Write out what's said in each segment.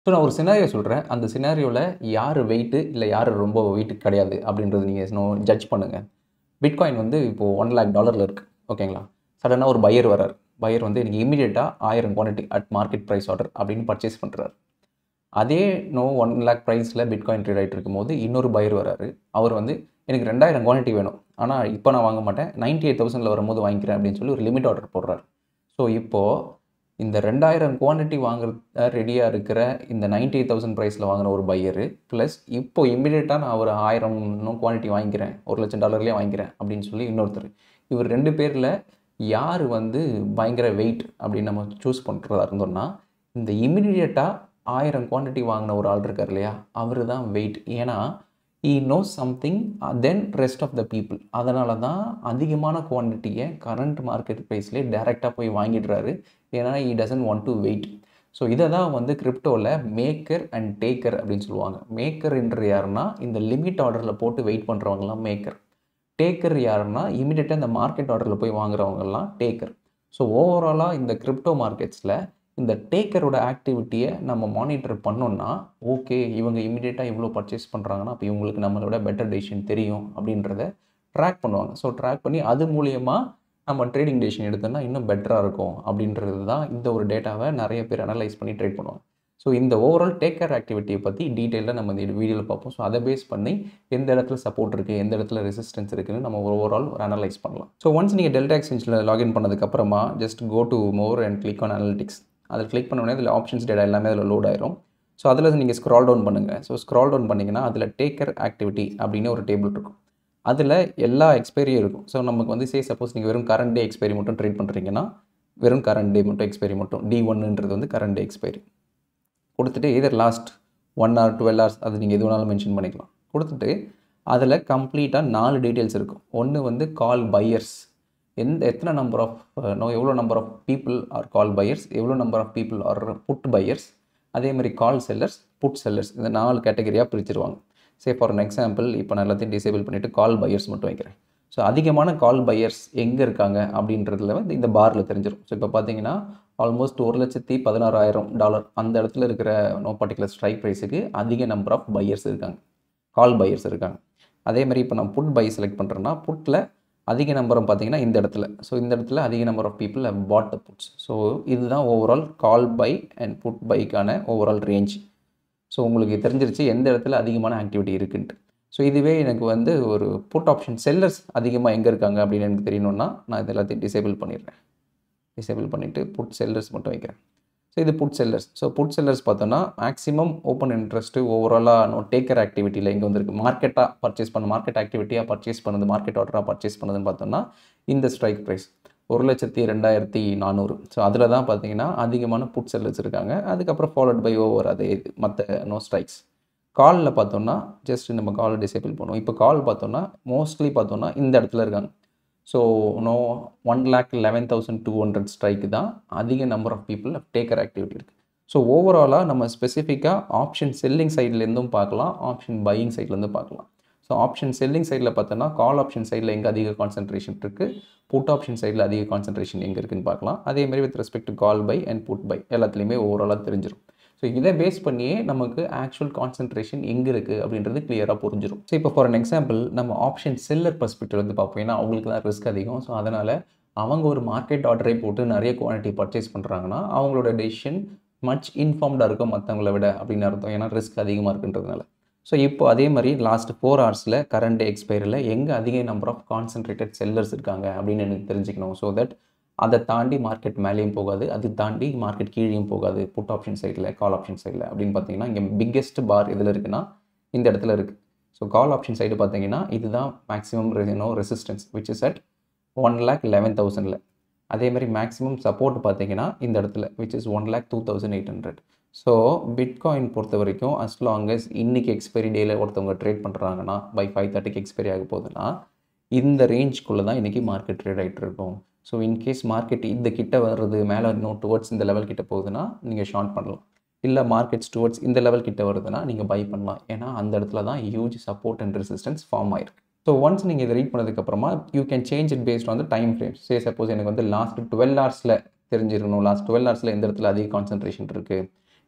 so நான் ஒரு scenario சொல்கிறேன் அந்த சினாரியோவில் யார் வெயிட்டு இல்லை யார் ரொம்ப வெயிட் கிடையாது அப்படின்றது நீங்கள் நோ ஜட்ஜ் பண்ணுங்கள் பிட்காயின் வந்து இப்போது ஒன் லேக் டாலரில் இருக்குது ஓகேங்களா சடனாக ஒரு பையர் வரார் பையர் வந்து எனக்கு இமீடியட்டாக ஆயிரம் quantity at market price order அப்படின்னு பர்ச்சேஸ் பண்ணுறாரு அதே நோ ஒன் லேக் ப்ரைஸில் பிட்காயின் ட்ரேட் ஆகிட்டு இருக்கும்போது இன்னொரு பையர் வராரு அவர் வந்து எனக்கு ரெண்டாயிரம் குவான்டிட்டி வேணும் ஆனால் இப்போ நான் வாங்க மாட்டேன் நைன்ட்டி எயிட் தௌசண்டில் வரும்போது வாங்கிக்கிறேன் அப்படின்னு சொல்லி ஒரு லிமிட் ஆர்டர் போடுறாரு ஸோ இப்போது இந்த ரெண்டாயிரம் குவான்டிட்டி வாங்குற ரெடியாக இருக்கிற இந்த நைன்ட்டி எயிட் தௌசண்ட் ப்ரைஸில் வாங்கின ஒரு பையரு ப்ளஸ் இப்போ இம்மிடியட்டாக நான் ஒரு ஆயிரம் இன்னும் குவான்டிட்டி வாங்கிக்கிறேன் ஒரு லட்சம் டாலர்லேயே வாங்கிக்கிறேன் அப்படின்னு சொல்லி இன்னொருத்தர் இவர் ரெண்டு பேரில் யார் வந்து பயங்கர வெயிட் அப்படின்னு நம்ம சூஸ் பண்ணுறதா இருந்தோம்னா இந்த இம்மிடியட்டாக ஆயிரம் குவான்டிட்டி வாங்கின ஒரு ஆள் இருக்கார் இல்லையா அவர் தான் வெயிட் ஏன்னா he knows something then rest of the people அதனால தான் அதிகமான குவான்டிட்டியை கரண்ட் மார்க்கெட் ப்ரைஸ்லேயே டைரெக்டாக போய் வாங்கிடுறாரு ஏன்னா he doesn't want to wait so இதை தான் வந்து கிரிப்டோவில் மேக்கர் அண்ட் டேக்கர் அப்படின்னு சொல்லுவாங்க மேக்கர் என்று யாருன்னா இந்த லிமிட் ஆர்டரில் போட்டு வெயிட் பண்ணுறவங்கலாம் மேக்கர் டேக்கர் யாருன்னா இமீடியட்டாக இந்த மார்க்கெட் ஆர்டரில் போய் வாங்குறவங்கலாம் டேக்கர் ஸோ ஓவராலாக இந்த கிரிப்டோ மார்க்கெட்ஸில் இந்த டேக்கரோட ஆக்டிவிட்டியை நம்ம மானிட்டர் பண்ணோம்னா ஓகே இவங்க இமீடியட்டாக இவ்வளோ பர்ச்சேஸ் பண்ணுறாங்கன்னா அப்போ இவங்களுக்கு நம்மளோட பெட்டர் டெசிஷன் தெரியும் அப்படின்றத ட்ராக் பண்ணுவாங்க ஸோ ட்ராக் பண்ணி அது மூலியமாக நம்ம ட்ரேடிங் டெசிஷன் எடுத்தோம்னா இன்னும் பெட்டராக இருக்கும் அப்படின்றது தான் இந்த ஒரு டேட்டாவை நிறைய பேர் அனலைஸ் பண்ணி ட்ரேட் பண்ணுவாங்க ஸோ இந்த ஓவரால் டேக்கர் ஆக்டிவிட்டியை பற்றி டீட்டெயிலாக நம்ம இந்த வீடியோவில் பார்ப்போம் ஸோ அதை பேஸ் பண்ணி எந்த இடத்துல சப்போர்ட் இருக்குது எந்த இடத்துல ரெசிஸ்டன்ஸ் இருக்குன்னு நம்ம ஓவரால் ஒரு அனலைஸ் பண்ணலாம் ஸோ ஒன்ஸ் நீங்கள் டெல்டா எக்ஸ்சேஞ்சில் லாகின் பண்ணதுக்கப்புறமா just go to more and click on analytics அதில் கிளிக் பண்ணோடனே அதில் ஆப்ஷன்ஸ் டேட்டா எல்லாமே அதில் லோட் ஆயிரும் ஸோ அதில் நீங்கள் ஸ்க்ரால் டவுன் பண்ணுங்கள் ஸோ ஸ்க்ரால் டவுன் பண்ணிங்கன்னா அதில் டேக்கர் ஆக்டிவிட்டி அப்படின்னு ஒரு டேபிள் இருக்கும் அதில் எல்லா எக்ஸ்பைரியும் இருக்கும் ஸோ நமக்கு வந்து சே சப்போஸ் நீங்கள் வெறும் கரண்ட் டே எக்ஸ்பைரி மட்டும் ட்ரேட் பண்ணுறீங்கன்னா வெறும் கரண்ட் டே மட்டும் எக்ஸ்பைரி மட்டும் டி ஒன்னுன்றது வந்து கரண்ட் டே எக்ஸ்பைரி கொடுத்துட்டு either last one hour twelve hours அது நீங்கள் எது வேணாலும் மென்ஷன் பண்ணிக்கலாம் கொடுத்துட்டு அதில் கம்ப்ளீட்டாக நாலு டீட்டெயில்ஸ் இருக்கும் ஒன்று வந்து கால் பையர்ஸ் எந்த எத்தனை நம்பர் ஆஃப் நோ எவ்வளோ number of people are call buyers எவ்வளோ number of people are put buyers அதே மாதிரி கால் செல்லர்ஸ் புட் செல்லர்ஸ் இந்த நாலு கேட்டகரியாக பிரிச்சிருவாங்க சே ஃபார் அன் எக்ஸாம்பிள் இப்போ நான் எல்லாத்தையும் டிசேபிள் பண்ணிவிட்டு கால் பையர்ஸ் மட்டும் வைக்கிறேன் ஸோ அதிகமான கால் பையர்ஸ் எங்கே இருக்காங்க அப்படின்றதுல வந்து இந்த பாரில் தெரிஞ்சிடும் ஸோ இப்போ பார்த்தீங்கன்னா ஆல்மோஸ்ட் ஒரு லட்சத்தி பதினாறாயிரம் டாலர் அந்த இடத்துல இருக்கிற நோ பர்டிகுலர் ஸ்ட்ரைக் ப்ரைஸுக்கு அதிக நம்பர் ஆஃப் பையர்ஸ் இருக்காங்க கால் பையர்ஸ் இருக்காங்க அதே மாதிரி இப்போ நான் புட் பை செலக்ட் பண்ணுறேன்னா புட்டில் அதிக நம்பரம் பார்த்தீங்கன்னா இந்த இடத்துல ஸோ இந்த இடத்துல அதிக number of people have bought the puts so இதுதான் overall call buy and put பைக்கான ஓவரால் ரேஞ்ச் ஸோ உங்களுக்கு தெரிஞ்சிருச்சு எந்த இடத்துல அதிகமான ஆக்டிவிட்டி இருக்குன்ட்டு ஸோ இதுவே எனக்கு வந்து ஒரு புட் ஆப்ஷன் செல்லர்ஸ் அதிகமாக எங்கே இருக்காங்க அப்படின்னு எனக்கு தெரியணுன்னா நான் இது எல்லாத்தையும் டிசேபிள் பண்ணிடுறேன் டிசேபிள் பண்ணிவிட்டு புட் செல்லர்ஸ் மட்டும் வைக்கிறேன் ஸோ இது put sellers so put sellers பார்த்தோன்னா மேக்ஸிமம் ஓப்பன் இன்ட்ரெஸ்ட்டு ஓவராலாக நோ டேக்கர் ஆக்டிவிட்டியில் எங்கே வந்திருக்கு மார்க்கெட்டாக பர்ச்சேஸ் பண்ண மார்க்கெட் ஆக்டிவிட்டியாக பர்ச்சேஸ் பண்ணது மார்க்கெட் ஆர்டராக பர்ச்சேஸ் பண்ணதுன்னு பார்த்தோம்னா இந்த ஸ்ட்ரைக் ப்ரைஸ் ஒரு லட்சத்தி ரெண்டாயிரத்தி நானூறு ஸோ அதில் தான் பார்த்தீங்கன்னா அதிகமான புட் செல்லர்ஸ் இருக்காங்க அதுக்கப்புறம் ஃபாலோட் பை ஓவர் அதே இது மற்ற நோ ஸ்ட்ரைக்ஸ் காலில் பார்த்தோம்னா ஜஸ்ட் நம்ம கால் டிசேபிள் பண்ணுவோம் இப்போ கால் பார்த்தோம்னா மோஸ்ட்லி பார்த்தோம்னா இந்த இடத்துல இருக்காங்க so no one lakh eleven thousand two hundred ஸ்ட்ரைக்கு தான் அதிக number of people taker activity இருக்குது ஸோ ஓவராலாக நம்ம ஸ்பெசிஃபிக்காக ஆப்ஷன் செல்லிங் சைட்லேருந்தும் பார்க்கலாம் ஆப்ஷன் பையிங் சைட்லேருந்தும் பார்க்கலாம் ஸோ ஆப்ஷன் செல்லிங் சைடில் பார்த்தோன்னா கால் ஆப்ஷன் சைடில் எங்கே அதிக கான்சன்ட்ரேஷன் இருக்குது புட் ஆப்ஷன் சைடில் அதிக கான்சன்ட்ரேஷன் எங்கே இருக்குன்னு பார்க்கலாம் அதேமாதிரி with respect to call buy and put buy எல்லாத்துலேயுமே ஓவராலாக தெரிஞ்சிடும் ஸோ இதை பேஸ் பண்ணியே நமக்கு ஆக்சுவல் கான்சன்ட்ரேஷன் எங்கே இருக்குது அப்படின்றது கிளியராக புரிஞ்சிடும் ஸோ இப்போ ஃபார் அன் எக்ஸாம்பிள் நம்ம ஆப்ஷன் செல்லர் பர்ஸ்பெக்டிவ் வந்து பார்ப்போம் ஏன்னா அவங்களுக்கு தான் ரிஸ்க் அதிகம் ஸோ அதனால் அவங்க ஒரு மார்க்கெட் ஆர்டரை போட்டு நிறைய குவான்டிட்டி பர்ச்சேஸ் பண்ணுறாங்கன்னா அவங்களோட டெசிஷன் மச் இன்ஃபார்ம்டாக இருக்கும் மற்றவங்கள விட அப்படின்னு அர்த்தம் ஏன்னா ரிஸ்க் அதிகமாக இருக்குன்றதுனால ஸோ இப்போ அதே மாதிரி லாஸ்ட் ஃபோர் ஹவர்ஸில் கரண்ட் டே எக்ஸ்பைரியில் எங்கே அதிக நம்பர் ஆஃப் கான்சன்ட்ரேட்டட் செல்லர்ஸ் இருக்காங்க அப்படின்னு எனக்கு தெரிஞ்சுக்கணும் ஸோ தட் அதை தாண்டி மார்க்கெட் மேலேயும் போகாது அது தாண்டி மார்க்கெட் கீழேயும் போகாது புட் ஆப்ஷன் சைடில் கால் ஆப்ஷன் சைடில் அப்படின்னு பார்த்தீங்கன்னா இங்கே பிக்கெஸ்ட் பார் இதில் இருக்குன்னா இந்த இடத்துல இருக்குது ஸோ கால் ஆப்ஷன் சைடு பார்த்தீங்கன்னா இதுதான் maximum no resistance which is at one lakh eleven தௌசண்டில் அதே மாதிரி மேக்ஸிமம் சப்போர்ட் பார்த்தீங்கன்னா இந்த இடத்துல which is one lakh two thousand eight hundred so bitcoin பொறுத்த வரைக்கும் அஸ் லாங் அஸ் இன்றைக்கி எக்ஸ்பைரி டேயில் ஒருத்தவங்க ட்ரேட் பண்ணுறாங்கன்னா பை ஃபைவ் தேர்ட்டிக்கு எக்ஸ்பைரி ஆக போகுதுன்னா இந்த ரேஞ்ச்குள்ளே தான் இன்றைக்கி மார்க்கெட் ட்ரேட் ஆகிட்டு இருக்கும் ஸோ இன்கேஸ் மார்க்கெட் இந்த கிட்ட வர்றது மேலே இன்னும் டுவர்ட்ஸ் இந்த லெவல் கிட்ட போகுதுன்னா நீங்கள் ஷார்ட் பண்ணலாம் இல்லை மார்க்கெட்ஸ் டுவர்ட்ஸ் இந்த லெவல் கிட்ட வருதுன்னா நீங்கள் பை பண்ணலாம் ஏன்னா அந்த இடத்துல தான் huge support and resistance form ஆயிருக்கு ஸோ ஒன்ஸ் நீங்கள் இதை ரீட் பண்ணதுக்கப்புறமா you can change it based on the time frame say suppose எனக்கு வந்து லாஸ்ட் டுவெல் ஹவர்ஸில் தெரிஞ்சிருக்கணும் லாஸ்ட் டுவெல் ஹவர்ஸில் எந்த இடத்துல அதிக கான்சன்ட்ரேஷன் இருக்குது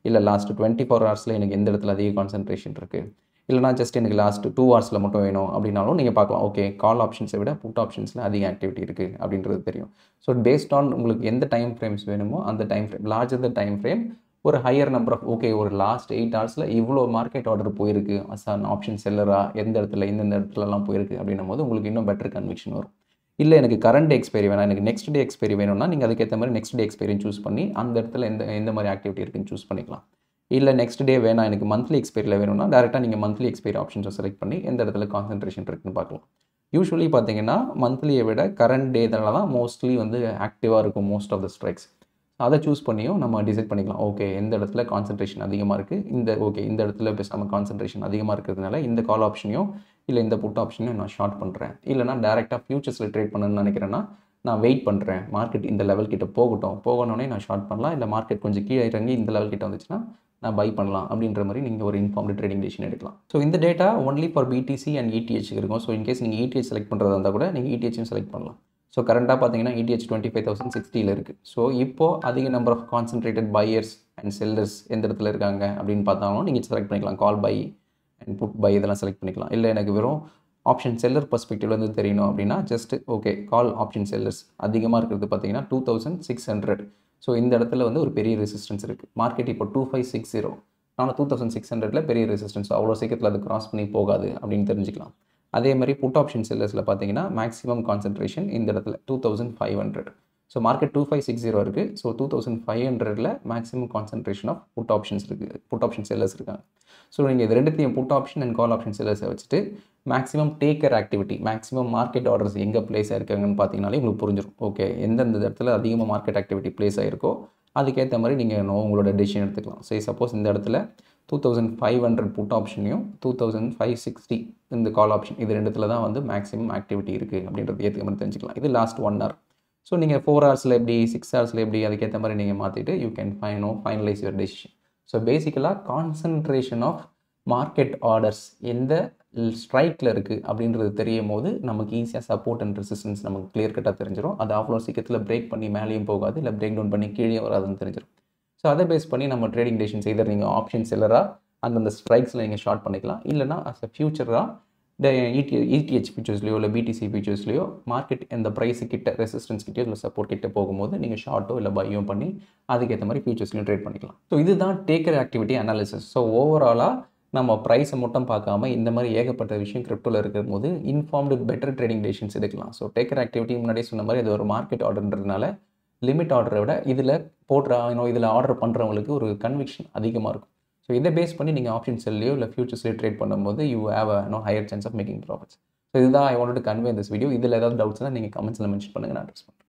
இல்லை லாஸ்ட் டுவெண்ட்டி ஃபோர் ஹவர்ஸில் எனக்கு எந்த இடத்துல அதிக கான்சன்ட்ரேஷன் இருக்குது இல்லைனா ஜஸ்ட் எனக்கு லாஸ்ட் டூ ஹவர்ஸில் மட்டும் வேணும் அப்படின்னாலும் நீங்கள் பார்க்கலாம் ஓகே கால் ஆப்ஷன்ஸை விட புட் ஆப்ஷன்ஸில் அதிக ஆக்டிவிட்டி இருக்குது அப்படின்றது தெரியும் ஸோ பேஸ்ட் ஆன் உங்களுக்கு எந்த டைம் ஃப்ரேம்ஸ் வேணுமோ அந்த time frame larger the time frame ஒரு ஹையர் நம்பர் ஆஃப் ஓகே ஒரு லாஸ்ட் எயிட் ஹவர்ஸில் இவ்வளோ மார்க்கெட் ஆர்டர் போயிருக்கு அஸ் அன் ஆப்ஷன் செல்லராக எந்த இடத்துல எந்தெந்த இடத்துலலாம் போயிருக்கு அப்படின்னும் போது உங்களுக்கு இன்னும் பெட்டர் கன்விக்ஷன் வரும் இல்லை எனக்கு கரண்ட் டே எக்ஸ்பைரி வேணாம் எனக்கு நெக்ஸ்ட் டே எக்ஸ்பைரி வேணும்னா நீங்கள் அதுக்கேற்ற மாதிரி நெக்ஸ்ட் டே எக்ஸ்பைரி சூஸ் பண்ணி அந்த இடத்துல எந்த எந்த மாதிரி ஆக்டிவிட்டி இருக்குன்னு சூஸ் பண்ணிக்கலாம் இல்லை நெக்ஸ்ட் டே வேணாம் எனக்கு மந்த்லி எக்ஸ்பைரியில் வேணும்னா டேரெக்டாக நீங்கள் மந்த்லி எக்ஸ்பைரி ஆப்ஷன்ஸை செலக்ட் பண்ணி எந்த இடத்துல கான்சன்ட்ரேஷன் இருக்குன்னு பார்க்கலாம் யூஸ்வலி பார்த்தீங்கன்னா மந்த்லியை விட கரண்ட் டே தான் மோஸ்ட்லி வந்து ஆக்டிவாக இருக்கும் மோஸ்ட் ஆஃப் த ஸ்ட்ரைக்ஸ் அதை சூஸ் பண்ணியும் நம்ம டிசைட் பண்ணிக்கலாம் ஓகே எந்த இடத்துல கான்சன்ட்ரேஷன் அதிகமாக இருக்குது இந்த ஓகே இந்த இடத்துல பேசாமல் கான்சன்ட்ரேஷன் அதிகமாக இருக்கிறதுனால இந்த கால் ஆப்ஷனையும் இல்லை இந்த புட் ஆப்ஷனையும் நான் ஷார்ட் பண்ணுறேன் இல்லைனா டேரெக்டாக ஃபியூச்சர்ஸில் ட்ரேட் பண்ணணும்னு நினைக்கிறேன்னா நான் வெயிட் பண்ணுறேன் மார்க்கெட் இந்த லெவல் கிட்ட போகட்டும் போகணுன்னே நான் ஷார்ட் பண்ணலாம் இல்லை மார்க்கெட் கொஞ்சம் கீழே இறங்கி இந்த லெவல் கிட்ட வந்துச்சுன்னா நான் பை பண்ணலாம் அப்படின்ற மாதிரி நீங்கள் ஒரு இன்ஃபார்ம்டு ட்ரேடிங் டெசிஷன் எடுக்கலாம் ஸோ இந்த data only for BTC and ETH இருக்கும் ஸோ இன்கேஸ் நீங்கள் இடிஹெச் செலக்ட் பண்ணுறதா இருந்தால் கூட நீங்கள் இடிஹெச்சும் செலக்ட் பண்ணலாம் ஸோ கரண்ட்டாக பார்த்தீங்கன்னா இடிஹெச் டுவெண்ட்டி ஃபைவ் தௌசண்ட் சிக்ஸ்டியில் இருக்குது ஸோ இப்போது அதிக number of concentrated buyers and sellers எந்த இடத்துல இருக்காங்க அப்படின்னு பார்த்தாலும் நீங்கள் செலக்ட் பண்ணிக்கலாம் call buy and put buy இதெல்லாம் செலக்ட் பண்ணிக்கலாம் இல்லை எனக்கு வெறும் ஆப்ஷன் செல்லர் பர்ஸ்பெக்டிவ்லேருந்து தெரியணும் அப்படின்னா just okay call option sellers அதிகமாக இருக்கிறது பார்த்தீங்கன்னா two thousand six hundred so இந்த இடத்துல வந்து ஒரு பெரிய ரெசிஸ்டன்ஸ் இருக்குது மார்க்கெட் இப்போ டூ ஃபைவ் சிக்ஸ் ஜீரோ ஆனால் டூ தௌசண்ட் சிக்ஸ் ஹண்ட்ரடில் பெரிய ரெசிஸ்டன்ஸ் அவ்வளோ சீக்கிரத்தில் அது கிராஸ் பண்ணி போகாது அப்படின்னு தெரிஞ்சுக்கலாம் அதே மாதிரி புட் ஆப்ஷன் செல்லர்ஸில் பார்த்தீங்கன்னா மேக்ஸிமம் கான்சன்ட்ரேஷன் இந்த இடத்துல two thousand five hundred so market two five six zero இருக்குது ஸோ டூ தௌசண்ட் ஃபைவ் ஹண்ட்ரடில் maximum concentration of put options இருக்குது புட் ஆப்ஷன் செல்லர்ஸ் இருக்காங்க ஸோ நீங்கள் இது ரெண்டுத்தையும் put option and call option செல்லர்ஸை வச்சுட்டு maximum taker activity maximum market orders எங்கே ப்ளேஸ் ஆயிருக்காங்கன்னு பார்த்தீங்கனாலே உங்களுக்கு புரிஞ்சிடும் ஓகே எந்தெந்த இடத்துல அதிகமாக மார்க்கெட் ஆக்டிவிட்டி ப்ளேஸ் ஆயிருக்கோ அதுக்கேற்ற மாதிரி நீங்கள் உங்களோட டெசிஷன் எடுத்துக்கலாம் சரி சப்போஸ் இந்த இடத்துல two thousand five hundred put ஆப்ஷனையும் டூ தௌசண்ட் ஃபைவ் சிக்ஸ்டி இந்த கால் ஆப்ஷன் இது ரெண்டுத்தில் தான் வந்து மேக்ஸிமம் ஆக்டிவிட்டி இருக்குது அப்படின்றது ஏற்றுக்க மாதிரி தெரிஞ்சுக்கலாம் இது லாஸ்ட் ஒன் ஹவர் ஸோ நீங்கள் ஃபோர் ஹவர்ஸில் எப்படி சிக்ஸ் ஹவர்ஸில் எப்படி அதுக்கேற்ற மாதிரி நீங்கள் மாற்றிட்டு you can fine no finalise your decision so பேசிக்கலாக கான்சன்ட்ரேஷன் ஆஃப் மார்க்கெட் ஆர்டர்ஸ் எந்த ஸ்ட்ரைக்கில் இருக்குது அப்படின்றது தெரியும் போது நமக்கு ஈஸியாக சப்போர்ட் அண்ட் ரெசிஸ்டன்ஸ் நமக்கு கிளியர் கட்டாக தெரிஞ்சிடும் அது அவ்வளோ சீக்கிரத்தில் பிரேக் பண்ணி மேலேயும் போகாது இல்லை பிரேக் டவுன் பண்ணி கீழே வராதுன்னு தெரிஞ்சிடும் ஸோ அதை பேஸ் பண்ணி நம்ம ட்ரேடிங் டெசிஷன்ஸ் எதர் நீங்கள் ஆப்ஷன் செல்லராக அந்தந்த ஸ்ட்ரைக்ஸில் நீங்கள் ஷார்ட் பண்ணிக்கலாம் இல்லைனா அஸ் அ ஃபியூச்சராக இடி இடிஹெச் ஃபியூச்சர்ஸ்லையோ இல்லை பிடிசி ஃபியூச்சர்ஸ்லையோ மார்க்கெட் இந்த ப்ரைஸு கிட்ட ரெசிஸ்டன்ஸ் கிட்டே இல்லை சப்போர்ட் கிட்ட போகும்போது நீங்கள் ஷார்ட்டோ இல்லை பையோ பண்ணி அதுக்கேற்ற மாதிரி ஃபியூச்சர்ஸ்லையும் ட்ரேட் பண்ணிக்கலாம் ஸோ இதுதான் டேக்கர் ஆக்டிவிட்டி அனாலிசிஸ் ஸோ ஓவராலாக நம்ம ப்ரைஸை மட்டும் பார்க்காம இந்த மாதிரி ஏகப்பட்ட விஷயம் கிரிப்டோவில் இருக்கிற போது இன்ஃபார்ம்டு பெட்டர் ட்ரேடிங் டெசிஷன்ஸ் எடுக்கலாம் ஸோ டேக்கர் ஆக்டிவிட்டி முன்னாடியே சொன்ன மாதிரி இது ஒரு மார்க்கெட் ஆர்டர்ன்றதுனால லிமிட் ஆர்டரை விட இதில் போடுற இதில் ஆர்டர் பண்ணுறவங்களுக்கு ஒரு கன்விக்ஷன் அதிகமாக இருக்கும் ஸோ இதை பேஸ் பண்ணி நீங்கள் ஆப்ஷன் செல்லையோ இல்லை ஃபியூச்சர்ஸ்லையோ ட்ரேட் பண்ணும்போது you have a no higher chance of making profits so இதுதான் I want to convey this video இதில் ஏதாவது டவுட்ஸ்னால் நீங்கள் கமெண்ட்ஸில் மென்ஷன் பண்ணுங்கள் நான் அட்ரஸ் பண்ணுறேன்